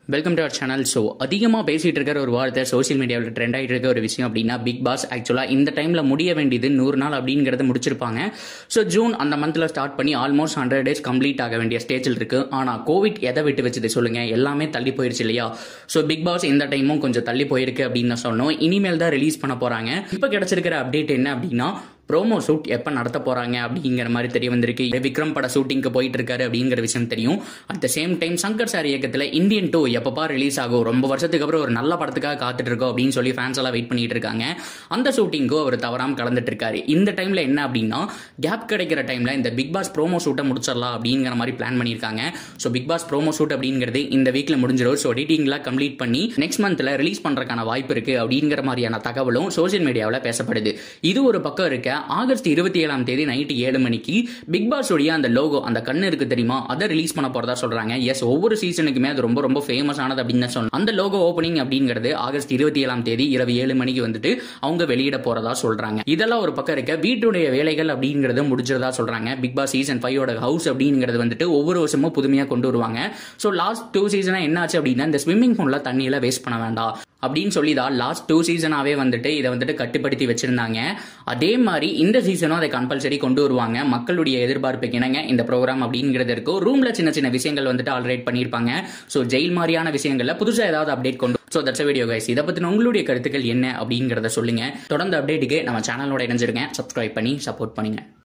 welcome to our channel so அதிகமாக பேசிட்டு இருக்கிற ஒரு வார்த்தை சோஷியல் மீடியாவில் ட்ரெண்ட் ஆகிட்டு இருக்க ஒரு விஷயம் அப்படின்னா பிக் பாஸ் ஆக்சுவலாக இந்த டைமில் முடிய வேண்டியது நூறு நாள் அப்படிங்கிறத முடிச்சிருப்பாங்க ஸோ ஜூன் அந்த மந்தில் ஸ்டார்ட் பண்ணி ஆல்மோஸ்ட் ஹண்ட்ரட் டேஸ் கம்ப்ளீட் ஆக வேண்டிய ஸ்டேஜில் இருக்கு ஆனால் கோவிட் எதை விட்டு வச்சது சொல்லுங்க எல்லாமே தள்ளி போயிருச்சு இல்லையா ஸோ பிக் பாஸ் இந்த டைமும் கொஞ்சம் தள்ளி போயிருக்கு அப்படின்னு தான் சொல்லணும் இனிமேல் தான் ரிலீஸ் பண்ண போறாங்க இப்போ கிடைச்சிருக்கிற அப்டேட் என்ன அப்படின்னா ப்ரோமோ ஷூட் எப்போ நடத்த போறாங்க அப்படிங்கிற மாதிரி தெரிய வந்திருக்கு விக்ரம் பட ஷூட்டிங்க்கு போயிட்டு இருக்காரு அப்படிங்கிற விஷயம் தெரியும் at the same time Shankar sir இயக்கத்தில் இந்தியன் டூ எப்பப்பா ரிலீஸ் ஆகும் ரொம்ப வருஷத்துக்கு அப்புறம் ஒரு நல்ல படத்துக்காக காத்துட்டு இருக்கோம் அப்படின்னு சொல்லி ஃபேன்ஸ் எல்லாம் வெயிட் பண்ணிட்டு இருக்காங்க அந்த ஷூட்டிங்க்கும் அவர் தவறாம கலந்துட்டு இருக்காரு இந்த டைம்ல என்ன அப்படின்னா கேப் கிடைக்கிற டைம்ல இந்த பிக் பாஸ் ப்ரோமோ ஷூட்டை முடிச்சிடலாம் அப்படிங்கிற மாதிரி பிளான் பண்ணியிருக்காங்க so big boss promo shoot அப்படிங்கிறது இந்த வீக்ல முடிஞ்சிடும் ஸோ எடிட்டிங்லாம் கம்ப்ளீட் பண்ணி நெக்ஸ்ட் மந்த்ல ரிலீஸ் பண்றதுக்கான வாய்ப்பு இருக்கு அப்படிங்கிற மாதிரியான தகவலும் சோஷியல் மீடியாவில் பேசப்படுது இது ஒரு பக்கம் இருக்க ஆகஸ்ட் இருபத்தி ஏழாம் தேதி நைட்டு ஏழு மணிக்கு பிக் பாஸ் உடைய அந்த லோகோ அந்த கண்ணு இருக்கு தெரியுமா அதை ரிலீஸ் பண்ண போறதா சொல்றாங்க எஸ் ஒவ்வொரு சீசனுக்குமே அது ரொம்ப ரொம்ப ஃபேமஸ் ஆனது அப்படின்னு தான் சொல்லணும் அந்த லோகோ ஓப்பனிங் அப்படிங்கிறது ஆகஸ்ட் இருபத்தி ஏழாம் தேதி இரவு ஏழு மணிக்கு வந்துட்டு அவங்க வெளியிட போறதா சொல்றாங்க இதெல்லாம் ஒரு பக்கம் இருக்க வீட்டுடைய வேலைகள் அப்படிங்கறது முடிஞ்சதா சொல்றாங்க பிக் பாஸ் சீசன் ஃபைவோட ஹவுஸ் அப்படிங்கிறது வந்துட்டு ஒவ்வொரு வருஷமும் புதுமையா கொண்டு வருவாங்க ஸோ லாஸ்ட் டூ சீசனா என்ன ஆச்சு அப்படின்னா இந்த ஸ்விம்மிங் பூல்ல தண்ணியில வேஸ்ட் பண்ண வேண்டாம் அப்படின்னு சொல்லி தான் லாஸ்ட் டூ சீசனாவே வந்துட்டு இதை வந்துட்டு கட்டுப்படுத்தி வச்சிருந்தாங்க அதே மாதிரி இந்த சீசனும் அதை கம்பல்சரி கொண்டு வருவாங்க மக்களுடைய எதிர்பார்ப்புக்கு இணங்க இந்த ப்ரோக்ராம் அப்படிங்கிறது இருக்கும் ரூம்ல சின்ன சின்ன விஷயங்கள் வந்துட்டு ஆல்ரெடி பண்ணியிருப்பாங்க ஸோ ஜெயில் மாதிரியான விஷயங்கள்ல புதுசாக ஏதாவது அப்டேட் கொண்டு ஸோ தட்ஸ் வீடியோ கைஸ் இதை பற்றின உங்களுடைய கருத்துக்கள் என்ன அப்படிங்கிறத சொல்லுங்க தொடர்ந்து அப்டேட்டுக்கு நம்ம சேனலோட இணைஞ்சிருங்க சப்ஸ்கிரைப் பண்ணி சப்போர்ட் பண்ணுங்க